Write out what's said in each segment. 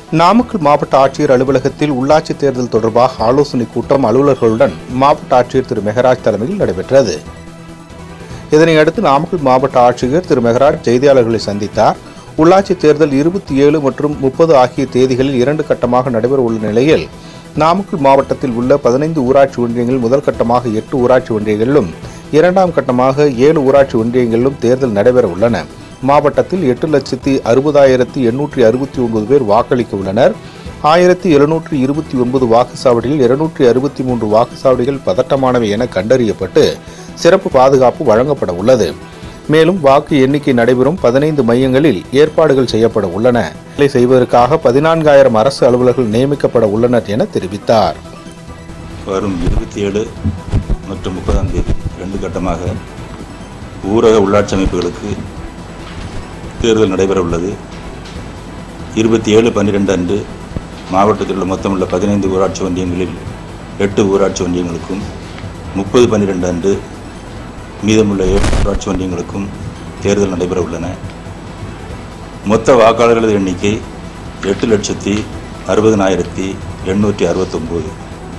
நாமக்கல் மாவட்ட ஆட்சியர் அலுவலகத்தில் உள்ளாட்சி தேர்தல் தொடர்பாக ஆலோசனைக் கூட்டம் அலுவலர்களுடன் மாவட்ட ஆட்சியர் திரு மெகராஜ் தலைமையில் நடைபெற்றது இதனையடுத்து நாமக்கல் மாவட்ட ஆட்சியர் திரு மெகராஜ் செய்தியாளர்களை சந்தித்தார் உள்ளாட்சி தேர்தல் இருபத்தி ஏழு மற்றும் முப்பது ஆகிய தேதிகளில் இரண்டு கட்டமாக நடைபெற உள்ள நிலையில் நாமக்கல் மாவட்டத்தில் உள்ள பதினைந்து ஊராட்சி ஒன்றியங்கள் முதல் கட்டமாக எட்டு ஊராட்சி ஒன்றியங்களிலும் இரண்டாம் கட்டமாக ஏழு ஊராட்சி ஒன்றியங்களிலும் தேர்தல் நடைபெற உள்ளன மாவட்டத்தில் எட்டு லட்சத்தி அறுபதாயிரத்தி எண்ணூற்றி அறுபத்தி ஒன்பது பேர் வாக்களிக்க உள்ளனர் ஆயிரத்தி எழுநூற்றி இருபத்தி ஒன்பது வாக்குச்சாவடியில் இருநூற்றி அறுபத்தி மூன்று வாக்குச்சாவடிகள் பதட்டமானவை என கண்டறியப்பட்டு சிறப்பு பாதுகாப்பு வழங்கப்பட உள்ளது மேலும் வாக்கு எண்ணிக்கை நடைபெறும் பதினைந்து மையங்களில் ஏற்பாடுகள் செய்யப்பட உள்ளன வேலை செய்வதற்காக பதினான்காயிரம் அரசு அலுவலர்கள் நியமிக்கப்பட உள்ளனர் என தெரிவித்தார் வரும் இருபத்தி ஏழு மற்றும் முப்பதாம் தேதி ரெண்டு கட்டமாக ஊரக உள்ளாட்சி அமைப்புகளுக்கு தேர்தல் நடைபெற உள்ளது இருபத்தி ஏழு பன்னிரெண்டு அன்று மாவட்டத்தில் உள்ள மொத்தமுள்ள பதினைந்து ஊராட்சி ஒன்றியங்களில் எட்டு ஊராட்சி ஒன்றியங்களுக்கும் முப்பது பன்னிரெண்டு அன்று மீதமுள்ள ஏழு ஊராட்சி ஒன்றியங்களுக்கும் தேர்தல் நடைபெற உள்ளன மொத்த வாக்காளர்களது எண்ணிக்கை எட்டு லட்சத்தி அறுபதனாயிரத்தி எண்ணூற்றி அறுபத்தொம்போது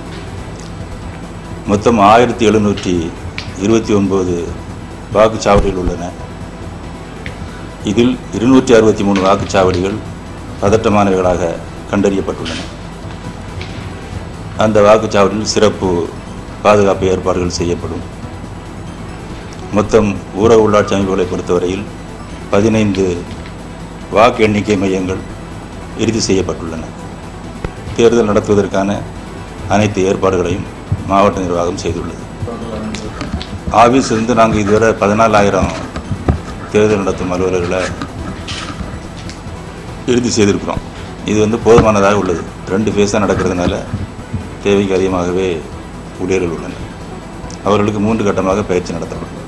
மொத்தம் ஆயிரத்தி எழுநூற்றி இருபத்தி ஒன்பது வாக்குச்சாவடிகள் உள்ளன இதில் இருநூற்றி அறுபத்தி மூணு வாக்குச்சாவடிகள் பதட்டமானவைகளாக கண்டறியப்பட்டுள்ளன அந்த வாக்குச்சாவடியில் சிறப்பு பாதுகாப்பு ஏற்பாடுகள் செய்யப்படும் மொத்தம் ஊரக உள்ளாட்சி அமைப்புகளை பொறுத்தவரையில் பதினைந்து வாக்கு எண்ணிக்கை மையங்கள் இறுதி செய்யப்பட்டுள்ளன தேர்தல் நடத்துவதற்கான அனைத்து ஏற்பாடுகளையும் மாவட்ட நிர்வாகம் செய்துள்ளது ஆபீஸ் இருந்து நாங்கள் இதுவரை பதினாலாயிரம் தேர்தல் நடத்தும் அலுவலர்களை இறுதி செய்திருக்கிறோம் இது வந்து போதுமானதாக உள்ளது ரெண்டு ஃபேஸாக நடக்கிறதுனால தேவைக்கு அதிகமாகவே ஊழியர்கள் உள்ளனர் அவர்களுக்கு மூன்று கட்டமாக பயிற்சி நடத்தப்படும்